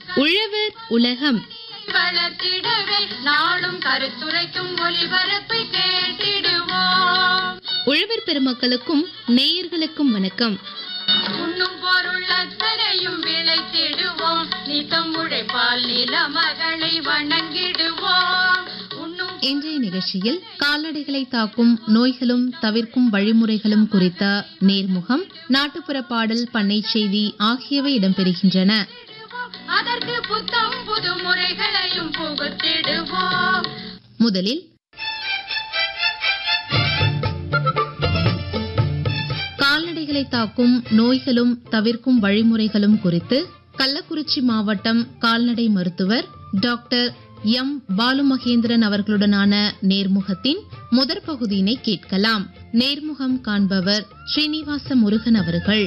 உழவர் உலகம் வளர்த்திடவே நாளும் கருத்துரைக்கும் ஒலிபரப்பை கேட்டிடுவோம் உழவர் பெருமக்களுக்கும் நேயர்களுக்கும் வணக்கம் உண்ணும் பொருள் அத்தனையும் விளைத்திடுவோம் நித்தம் உழைப்பால் நில மகளை வணங்கிடுவோம் உண்ணும் இன்றைய நிகழ்ச்சியில் கால்நடைகளை தாக்கும் நோய்களும் தவிர்க்கும் வழிமுறைகளும் குறித்த நேர்முகம் நாட்டுப்புற பாடல் பண்ணை செய்தி ஆகியவை இடம்பெறுகின்றன அதற்கு புத்தம் புது முறைகளையும் புகுத்திடுவோம் முதலில் கால்நடைகளை தாக்கும் நோய்களும் தவிர்க்கும் வழிமுறைகளும் குறித்து கள்ளக்குறிச்சி மாவட்டம் கால்நடை மருத்துவர் டாக்டர் எம் பாலுமகேந்திரன் அவர்களுடனான நேர்முகத்தின் முதற் பகுதியினை கேட்கலாம் நேர்முகம் காண்பவர் ஸ்ரீனிவாச முருகன் அவர்கள்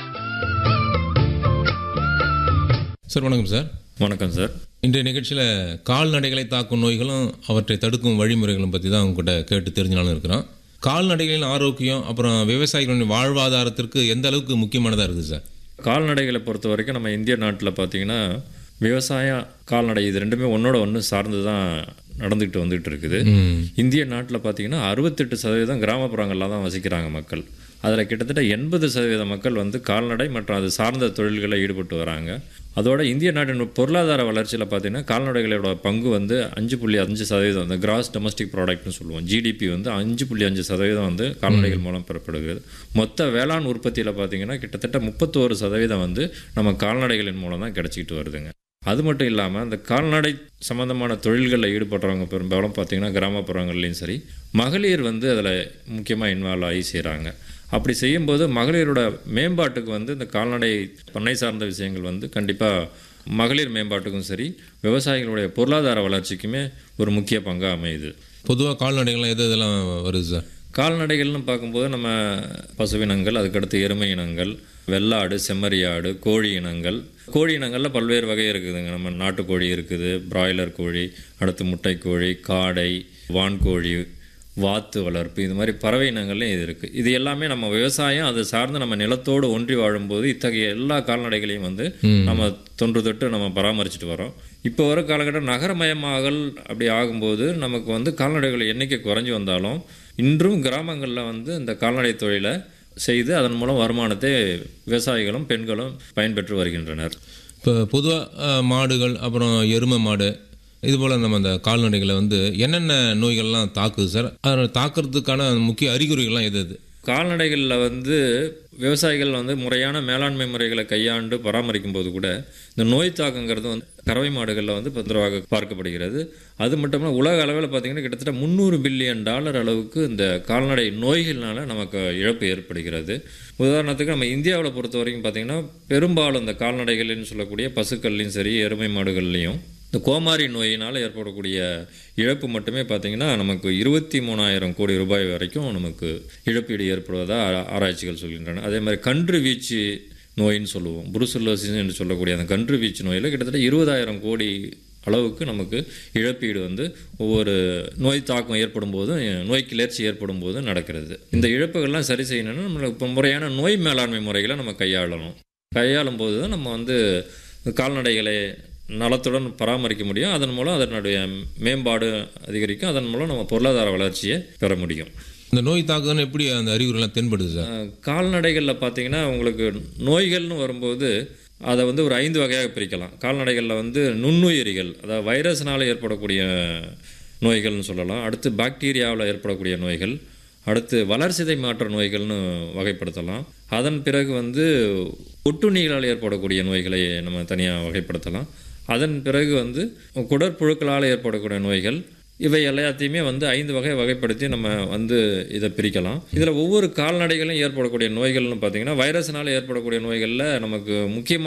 சார் வணக்கம் சார் வணக்கம் சார் இன்றைய நிகழ்ச்சியில் கால்நடைகளை தாக்கும் நோய்களும் அவற்றை தடுக்கும் வழிமுறைகளும் பற்றி தான் உங்ககிட்ட கேட்டு தெரிஞ்சுனாலும் இருக்கிறோம் கால்நடைகளின் ஆரோக்கியம் அப்புறம் விவசாயிகளின் வாழ்வாதாரத்திற்கு எந்த அளவுக்கு முக்கியமானதாக இருக்குது சார் கால்நடைகளை பொறுத்த வரைக்கும் நம்ம இந்திய நாட்டில் பார்த்தீங்கன்னா விவசாயம் கால்நடை இது ரெண்டுமே ஒன்றோட ஒன்று சார்ந்து தான் நடந்துக்கிட்டு வந்துகிட்டு இருக்குது இந்திய நாட்டில் பார்த்தீங்கன்னா அறுபத்தெட்டு சதவீதம் கிராமப்புறங்களில் தான் வசிக்கிறாங்க மக்கள் அதில் கிட்டத்தட்ட எண்பது சதவீத மக்கள் வந்து கால்நடை மற்றும் அது சார்ந்த தொழில்களில் ஈடுபட்டு வராங்க அதோட இந்திய நாட்டின் பொருளாதார வளர்ச்சியில் பார்த்தீங்கன்னா கால்நடைகளோட பங்கு வந்து அஞ்சு புள்ளி அஞ்சு சதவீதம் அந்த கிராஸ் டொமஸ்டிக் ப்ராடக்ட்னு சொல்லுவோம் ஜிடிபி வந்து அஞ்சு புள்ளி அஞ்சு சதவீதம் வந்து கால்நடைகள் மூலம் பெறப்படுகிறது மொத்த வேளாண் உற்பத்தியில் பார்த்தீங்கன்னா கிட்டத்தட்ட முப்பத்தோரு சதவீதம் வந்து நம்ம கால்நடைகளின் மூலம் தான் கிடைச்சிக்கிட்டு வருதுங்க அது மட்டும் இல்லாமல் அந்த கால்நடை சம்மந்தமான தொழில்களில் ஈடுபடுறவங்க பெரும்பாலும் பார்த்தீங்கன்னா கிராமப்புறங்கள்லையும் சரி மகளிர் வந்து அதில் முக்கியமாக இன்வால்வ் ஆகி செய்கிறாங்க அப்படி செய்யும்போது மகளிரோட மேம்பாட்டுக்கு வந்து இந்த கால்நடை பண்ணை சார்ந்த விஷயங்கள் வந்து கண்டிப்பாக மகளிர் மேம்பாட்டுக்கும் சரி விவசாயிகளுடைய பொருளாதார வளர்ச்சிக்குமே ஒரு முக்கிய பங்காக அமையுது பொதுவாக கால்நடைகள்லாம் எது இதெல்லாம் வருது சார் கால்நடைகள்னு பார்க்கும்போது நம்ம பசுவினங்கள் அதுக்கடுத்து எருமை இனங்கள் வெள்ளாடு செம்மறியாடு கோழி இனங்கள் கோழி இனங்களில் பல்வேறு வகை இருக்குதுங்க நம்ம நாட்டுக்கோழி இருக்குது பிராய்லர் கோழி அடுத்து முட்டைக்கோழி காடை வான்கோழி வாத்து வளர்ப்பு இது மாதிரி பறவை இனங்கள்லையும் இது இருக்குது இது எல்லாமே நம்ம விவசாயம் அதை சார்ந்து நம்ம நிலத்தோடு ஒன்றி வாழும்போது இத்தகைய எல்லா கால்நடைகளையும் வந்து நம்ம தொன்று தொட்டு நம்ம பராமரிச்சுட்டு வரோம் இப்போ வர காலகட்டம் நகரமயமாகல் அப்படி ஆகும்போது நமக்கு வந்து கால்நடைகள் எண்ணிக்கை குறைஞ்சி வந்தாலும் இன்றும் கிராமங்களில் வந்து இந்த கால்நடை தொழிலை செய்து அதன் மூலம் வருமானத்தை விவசாயிகளும் பெண்களும் பயன்பெற்று வருகின்றனர் இப்போ பொதுவாக மாடுகள் அப்புறம் எருமை மாடு இது போல் நம்ம அந்த கால்நடைகளை வந்து என்னென்ன நோய்கள்லாம் தாக்குது சார் அதை தாக்குறதுக்கான முக்கிய அறிகுறிகள்லாம் எது எது கால்நடைகளில் வந்து விவசாயிகள் வந்து முறையான மேலாண்மை முறைகளை கையாண்டு பராமரிக்கும் போது கூட இந்த நோய் தாக்கங்கிறது வந்து கறவை மாடுகளில் வந்து பத்திரமாக பார்க்கப்படுகிறது அது மட்டும் இல்லாமல் உலக அளவில் பார்த்தீங்கன்னா கிட்டத்தட்ட முந்நூறு பில்லியன் டாலர் அளவுக்கு இந்த கால்நடை நோய்கள்னால நமக்கு இழப்பு ஏற்படுகிறது உதாரணத்துக்கு நம்ம இந்தியாவில் பொறுத்த வரைக்கும் பார்த்தீங்கன்னா பெரும்பாலும் இந்த கால்நடைகள்னு சொல்லக்கூடிய பசுக்கள்லையும் சரி எருமை மாடுகள்லையும் இந்த கோமாரி நோயினால் ஏற்படக்கூடிய இழப்பு மட்டுமே பார்த்திங்கன்னா நமக்கு இருபத்தி மூணாயிரம் கோடி ரூபாய் வரைக்கும் நமக்கு இழப்பீடு ஏற்படுவதாக ஆரா- ஆராய்ச்சிகள் சொல்கின்றன அதே மாதிரி கன்று வீச்சு நோயின்னு சொல்லுவோம் புருசுலோசிஸ் என்று சொல்லக்கூடிய அந்த கன்று வீச்சு நோயில் கிட்டத்தட்ட இருபதாயிரம் கோடி அளவுக்கு நமக்கு இழப்பீடு வந்து ஒவ்வொரு நோய் தாக்கம் ஏற்படும் போதும் நோய் கிளர்ச்சி ஏற்படும் போதும் நடக்கிறது இந்த இழப்புகள்லாம் சரி செய்யணும்னா நம்மளுக்கு இப்போ முறையான நோய் மேலாண்மை முறைகளை நம்ம கையாளணும் கையாளும் போது தான் நம்ம வந்து கால்நடைகளை நலத்துடன் பராமரிக்க முடியும் அதன் மூலம் அதனுடைய மேம்பாடு அதிகரிக்கும் அதன் மூலம் நம்ம பொருளாதார வளர்ச்சியை பெற முடியும் இந்த நோய் தாக்குதல்னு எப்படி அந்த அறிகுறிலாம் தென்படுது சார் அஹ், கால்நடைகளில் பார்த்தீங்கன்னா உங்களுக்கு நோய்கள்னு வரும்போது அதை வந்து ஒரு ஐந்து வகையாக பிரிக்கலாம் கால்நடைகளில் வந்து நுண்ணுயிரிகள் அதாவது வைரஸ்னால் ஏற்படக்கூடிய நோய்கள்னு சொல்லலாம் அடுத்து பாக்டீரியாவில் ஏற்படக்கூடிய நோய்கள் அடுத்து வளர்சிதை மாற்ற நோய்கள்னு வகைப்படுத்தலாம் அதன் பிறகு வந்து ஒட்டுண்ணிகளால் ஏற்படக்கூடிய நோய்களை நம்ம தனியாக வகைப்படுத்தலாம் அதன் பிறகு வந்து குடற்புழுக்களால் ஏற்படக்கூடிய நோய்கள் இவை எல்லாத்தையுமே வந்து ஐந்து வகை வகைப்படுத்தி நம்ம வந்து இதை பிரிக்கலாம் இதில் ஒவ்வொரு கால்நடைகளும் ஏற்படக்கூடிய நோய்கள்னு பார்த்தீங்கன்னா வைரஸ்னால ஏற்படக்கூடிய நோய்களில் நமக்கு முக்கியமான